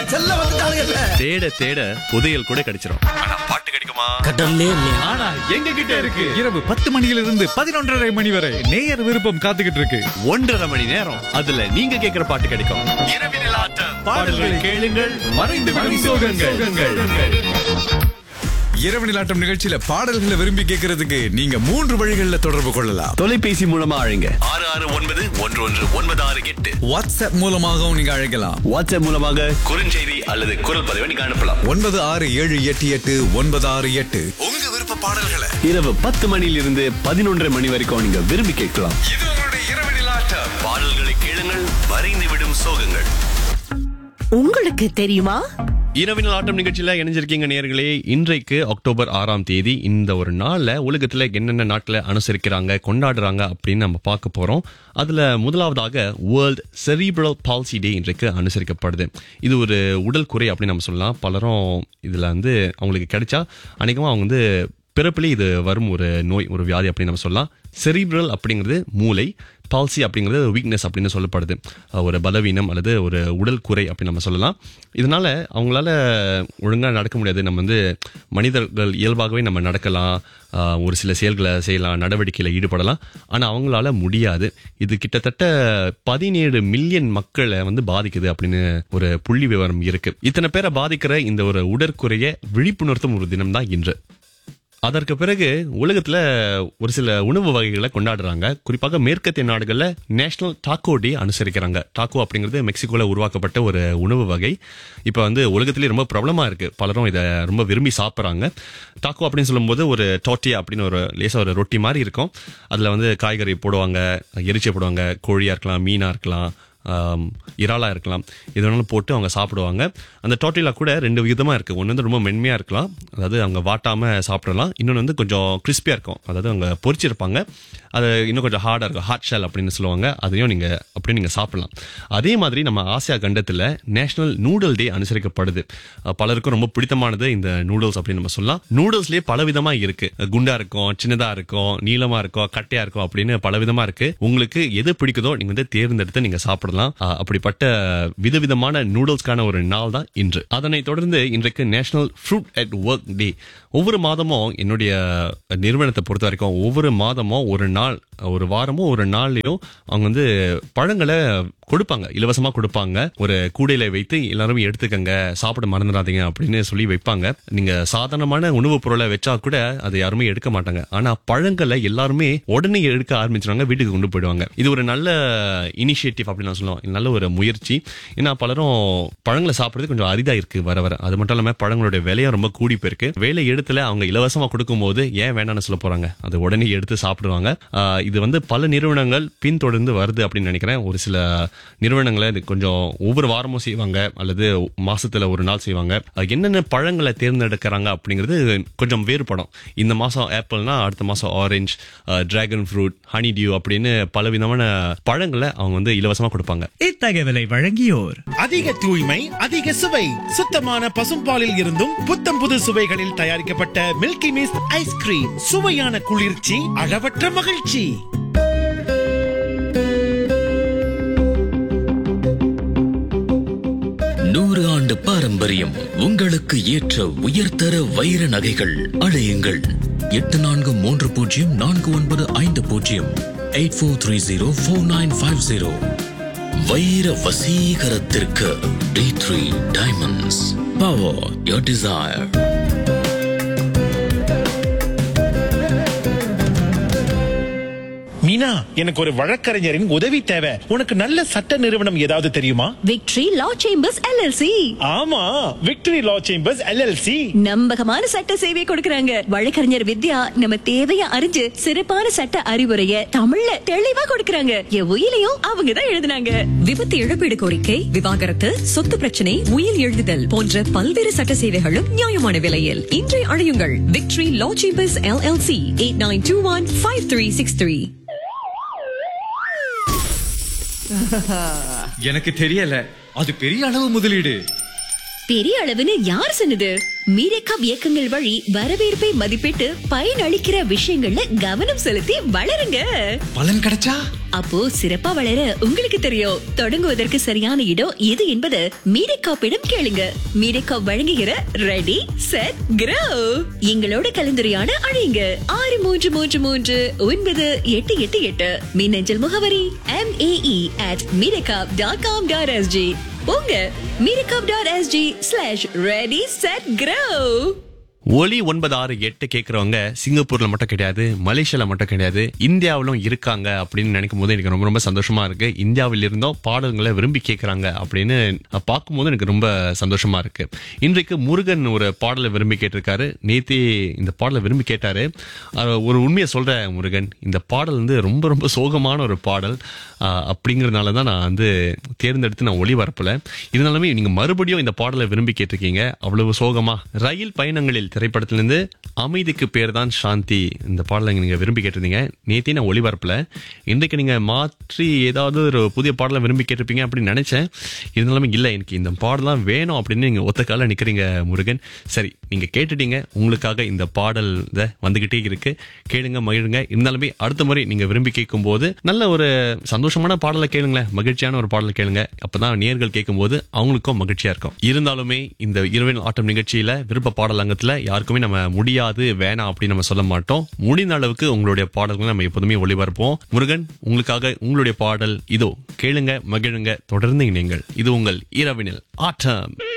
செல்ல வந்துட்டானுங்கல்ல தேட தேட புதையல் கூட கிடைச்சிரும் ஆனா பாட்டு கிடைக்குமா கடல்லே இல்லையா ஆனா எங்க கிட்ட இருக்கு இரவு பத்து மணியிலிருந்து பதினொன்றரை மணி வரை நேயர் விருப்பம் காத்துக்கிட்டு இருக்கு ஒன்றரை மணி நேரம் அதுல நீங்க கேக்குற பாட்டு கிடைக்கும் இரவினில் ஆட்டம் பாடல்கள் கேளுங்கள் மறைந்து விடும் சோகங்கள் இரவு நிலாட்டம் நிகழ்ச்சியில பாடல்களை விரும்பி கேட்கறதுக்கு நீங்க மூன்று வழிகளில் தொடர்பு கொள்ளலாம் தொலைபேசி மூலமா அழைங்க ஆறு ஆறு ஒன்பது ஒன்று ஒன்று ஒன்பது ஆறு எட்டு வாட்ஸ்அப் மூலமாகவும் நீங்க அழைக்கலாம் வாட்ஸ்அப் மூலமாக குறுஞ்செய்தி அல்லது குரல் பதிவை நீங்க அனுப்பலாம் ஒன்பது ஆறு ஏழு எட்டு எட்டு ஒன்பது ஆறு எட்டு உங்க விருப்ப பாடல்களை இரவு பத்து மணியிலிருந்து பதினொன்றரை மணி வரைக்கும் நீங்க விரும்பி கேட்கலாம் இது உங்களுடைய இரவு நிலாட்டம் பாடல்களை கேளுங்கள் மறைந்து விடும் சோகங்கள் உங்களுக்கு தெரியுமா இரவினல் ஆட்டம் நிகழ்ச்சியில இணைஞ்சிருக்கீங்க நேர்களே இன்றைக்கு அக்டோபர் ஆறாம் தேதி இந்த ஒரு நாள்ல உலகத்துல என்னென்ன நாட்டில் அனுசரிக்கிறாங்க கொண்டாடுறாங்க அப்படின்னு நம்ம பார்க்க போறோம் அதுல முதலாவதாக வேர்ல்ட் செரிப்ரல் பால்சி டே இன்றைக்கு அனுசரிக்கப்படுது இது ஒரு உடல் குறை அப்படின்னு நம்ம சொல்லலாம் பலரும் இதுல வந்து அவங்களுக்கு கிடைச்சா அநேகமா அவங்க வந்து பிறப்பிலே இது வரும் ஒரு நோய் ஒரு வியாதி அப்படின்னு நம்ம சொல்லலாம் செரிப்ரல் அப்படிங்கிறது மூளை பால்சி அப்படிங்கிறது வீக்னஸ் அப்படின்னு சொல்லப்படுது அஹ் ஒரு பலவீனம் அல்லது ஒரு உடல் குறை அப்படின்னு நம்ம சொல்லலாம் இதனால அவங்களால ஒழுங்காக நடக்க முடியாது நம்ம வந்து மனிதர்கள் இயல்பாகவே நம்ம நடக்கலாம் அஹ் ஒரு சில செயல்களை செய்யலாம் நடவடிக்கையில் ஈடுபடலாம் ஆனால் அவங்களால முடியாது இது கிட்டத்தட்ட பதினேழு மில்லியன் மக்களை வந்து பாதிக்குது அப்படின்னு ஒரு புள்ளி விவரம் இருக்கு இத்தனை பேரை பாதிக்கிற இந்த ஒரு உடற்குறைய விழிப்புணர்த்தும் ஒரு தினம் தான் இன்று அதற்கு பிறகு உலகத்துல ஒரு சில உணவு வகைகளை கொண்டாடுறாங்க குறிப்பாக மேற்கத்திய நாடுகள்ல நேஷனல் டாக்கோ டே அனுசரிக்கிறாங்க டாக்கோ அப்படிங்கிறது மெக்சிகோல உருவாக்கப்பட்ட ஒரு உணவு வகை இப்போ வந்து உலகத்திலேயே ரொம்ப பிரபலமா இருக்கு பலரும் இதை ரொம்ப விரும்பி சாப்பிட்றாங்க டாக்கோ அப்படின்னு சொல்லும்போது ஒரு டோட்டியா அப்படின்னு ஒரு லேசா ஒரு ரொட்டி மாதிரி இருக்கும் அதுல வந்து காய்கறி போடுவாங்க எரிச்சை போடுவாங்க கோழியா இருக்கலாம் மீனா இருக்கலாம் ஆம், இறாலா இருக்கலாம் இது வேணாலும் போட்டு அவங்க சாப்பிடுவாங்க அந்த டோட்டிலா கூட ரெண்டு விதமா இருக்கு ஒன்று வந்து ரொம்ப மென்மையா இருக்கலாம் அதாவது அவங்க வாட்டாம சாப்பிடலாம் இன்னொன்று வந்து கொஞ்சம் கிறிஸ்பியா இருக்கும் அதாவது அவங்க பொரிச்சிருப்பாங்க அது இன்னும் கொஞ்சம் ஹார்டா இருக்கும் ஹாட் ஷெல் அப்படின்னு சொல்லுவாங்க அதையும் நீங்க அப்படியே நீங்க சாப்பிடலாம் அதே மாதிரி நம்ம ஆசியா கண்டத்துல நேஷனல் நூடல் டே அனுசரிக்கப்படுது அஹ், பலருக்கும் ரொம்ப பிடித்தமானது இந்த நூடுல்ஸ் அப்படின்னு நம்ம சொல்லலாம் நூடுல்ஸ்லயே பல விதமா இருக்கு குண்டா இருக்கும் சின்னதா இருக்கும் நீளமா இருக்கும் கட்டையா இருக்கும் அப்படின்னு பல விதமா இருக்கு உங்களுக்கு எது பிடிக்குதோ நீங்க வந்து தேர்ந்தெடுத்து நீங்க சாப்பிடலாம் அஹ், அப்படிப்பட்ட விதவிதமான நூடுல்ஸ்க்கான ஒரு நாள் தான் இன்று அதனைத் தொடர்ந்து இன்றைக்கு national fruit at work day ஒவ்வொரு மாதமும் என்னுடைய நிறுவனத்தை பொறுத்த வரைக்கும் ஒவ்வொரு மாதமும் ஒரு நாள் ஒரு வாரமும் ஒரு நாள்லயும் அவங்க வந்து பழங்களை கொடுப்பாங்க இலவசமா கொடுப்பாங்க ஒரு கூடையில வைத்து எல்லாரும் எடுத்துக்கங்க சாப்பிட மறந்துடாதீங்க அப்படின்னு சொல்லி வைப்பாங்க நீங்க சாதாரணமான உணவுப் பொருளை வச்சா கூட அதை யாருமே எடுக்க மாட்டாங்க ஆனா பழங்களை எல்லாருமே உடனே எடுக்க ஆரம்பிச்சிருவாங்க வீட்டுக்கு கொண்டு போயிடுவாங்க இது ஒரு நல்ல இனிஷியேட்டிவ் அப்படின்னு நான் சொல்லுவோம் நல்ல ஒரு முயற்சி ஏன்னா பலரும் பழங்களை சாப்பிடுறது கொஞ்சம் அரிதா இருக்கு வர வர அது மட்டும் இல்லாம பழங்களுடைய விலையும் ரொம்ப கூடி போயிருக்கு வேலை இடத்துல அவங்க இலவசமா கொடுக்கும்போது ஏன் வேணாம்னு சொல்ல போறாங்க அது உடனே எடுத்து சாப்பிடுவாங்க ஆஹ் இது வந்து பல நிறுவனங்கள் பின்தொடர்ந்து வருது அப்படின்னு நினைக்கிறேன் ஒரு சில நிறுவனங்களை இது கொஞ்சம் ஒவ்வொரு வாரமும் செய்வாங்க அல்லது மாசத்துல ஒரு நாள் செய்வாங்க அஹ் என்னென்ன பழங்களை தேர்ந்தெடுக்கிறாங்க அப்படிங்கிறது கொஞ்சம் வேறுபடும் இந்த மாசம் ஆப்பிள்னா அடுத்த மாசம் orange dragon fruit honeydew அப்படின்னு பல விதமான பழங்களை அவங்க வந்து இலவசமா கொடுப்பாங்க இத்தகவலை வழங்கியோர் அதிக தூய்மை அதிக சுவை சுத்தமான பசும்பாலில் இருந்தும் புத்தம் புது சுவைகளில் தயாரிக்கப்பட்ட மில்கி மிஸ்ட் ஐஸ்கிரீம் சுவையான குளிர்ச்சி அளவற்ற மகிழ்ச்சி நூறு ஆண்டு பாரம்பரியம் உங்களுக்கு ஏற்ற உயர்தர வைர நகைகள் அழையுங்கள் எட்டு நான்கு மூன்று பூஜ்ஜியம் நான்கு ஒன்பது ஐந்து பூஜ்ஜியம் eight four three zero four nine five zero வைர வசீகரத்திற்கு T three diamonds power your desire Meena எனக்கு ஒரு வழக்கறிஞரின் உதவி தேவை உனக்கு நல்ல சட்ட நிறுவனம் ஏதாவது தெரியுமா விக்டரி லா சேம்பர்ஸ் எல்எல்சி ஆமா விக்டரி லா சேம்பர்ஸ் எல்எல்சி நம்பகமான சட்ட சேவை கொடுக்கறாங்க வழக்கறிஞர் வித்யா நம்ம தேவைய அறிஞ்சு சிறப்பான சட்ட அறிவுரைய தமிழ்ல தெளிவா கொடுக்கறாங்க என் உயிலையும் அவங்க தான் எழுதுனாங்க விபத்து இழப்பீடு கோரிக்கை விவாகரத்து சொத்து பிரச்சனை உயில் எழுதுதல் போன்ற பல்வேறு சட்ட சேவைகளும் நியாயமான விலையில் இன்றை அழையுங்கள் victory law chambers LLC eight nine two one five three six three எனக்கு தெரியல அது பெரிய அளவு முதலீடு பெரிய அளவுன்னு யார் சொன்னது மீரேக்காப் இயக்கங்கள் வழி வரவேற்பை மதிப்பிட்டு பயனளிக்கிற விஷயங்கள்ல கவனம் செலுத்தி வளருங்க பலன் கிடைச்சா அப்போ சிறப்பா வளர உங்களுக்கு தெரியும் தொடங்குவதற்கு சரியான இடம் எது என்பது மீரேக்காப்பிடம் கேளுங்க மீரேக்காப் வழங்குகிற ரெடி செட் கிரோ எங்களோட கலந்துரையாட அழையுங்க ஆறு மூன்று மூன்று மூன்று ஒன்பது எட்டு எட்டு எட்டு மின்னஞ்சல் முகவரி எம் ஏஇ அட் மீரேக்காப் டாட் காம் டாட் எஸ்ஜி உங்க மீரேக்காப் dot SG slash ready set grow ஒலி ஒன்பது ஆறு எட்டு கேட்கறவங்க சிங்கப்பூர்ல மட்டும் கிடையாது மலேசியால மட்டும் கிடையாது இந்தியாவிலும் இருக்காங்க அப்படின்னு நினைக்கும் போது எனக்கு ரொம்ப ரொம்ப சந்தோஷமா இருக்கு இந்தியாவில் இருந்தும் பாடல்களை விரும்பி கேட்கறாங்க அப்படின்னு நான் பார்க்கும்போது எனக்கு ரொம்ப சந்தோஷமா இருக்கு இன்றைக்கு முருகன் ஒரு பாடலை விரும்பி கேட்டிருக்காரு நேத்தி இந்த பாடலை விரும்பி கேட்டாரு அஹ் ஒரு உண்மையை சொல்றேன் முருகன் இந்த பாடல் வந்து ரொம்ப ரொம்ப சோகமான ஒரு பாடல் அஹ் அப்படிங்கறதுனால தான் நான் வந்து தேர்ந்தெடுத்து நான் ஒளிபரப்பல இருந்தாலுமே நீங்க மறுபடியும் இந்த பாடலை விரும்பி கேட்டிருக்கீங்க அவ்வளவு சோகமா ரயில் பயணங்களில் திரைப்படத்திலிருந்து அமைதிக்கு பேர் தான் சாந்தி இந்த பாடலை நீங்க விரும்பி கேட்டிருந்தீங்க நேத்தி நான் ஒளிபரப்பல இன்றைக்கு நீங்க மாற்றி ஏதாவது ஒரு புதிய பாடலை விரும்பி கேட்டிருப்பீங்க அப்படின்னு நினைச்சேன் இருந்தாலுமே இல்லை எனக்கு இந்த பாடலாம் வேணும் அப்படின்னு நீங்க ஒத்த கால நிக்கிறீங்க முருகன் சரி நீங்க கேட்டுட்டீங்க உங்களுக்காக இந்த பாடல் இத வந்துகிட்டே இருக்கு கேளுங்க மகிழுங்க இருந்தாலுமே அடுத்த முறை நீங்க விரும்பி கேட்கும் போது நல்ல ஒரு சந்தோஷமான பாடலை கேளுங்களேன் மகிழ்ச்சியான ஒரு பாடலை கேளுங்க அப்பதான் நேர்கள் கேட்கும்போது அவங்களுக்கும் மகிழ்ச்சியா இருக்கும் இருந்தாலுமே இந்த இரவின் ஆட்டம் நிகழ்ச்சியில விருப்ப பாடல் அங்கத்துல யாருக்குமே நம்ம முடியாது வேணாம் அப்படின்னு நம்ம சொல்ல மாட்டோம் முடிந்த அளவுக்கு உங்களுடைய பாடல்களை நம்ம எப்போதுமே ஒளிபரப்போம் முருகன் உங்களுக்காக உங்களுடைய பாடல் இதோ கேளுங்க மகிழுங்க தொடர்ந்து இணைங்கள் இது உங்கள் இரவினில் ஆட்டம்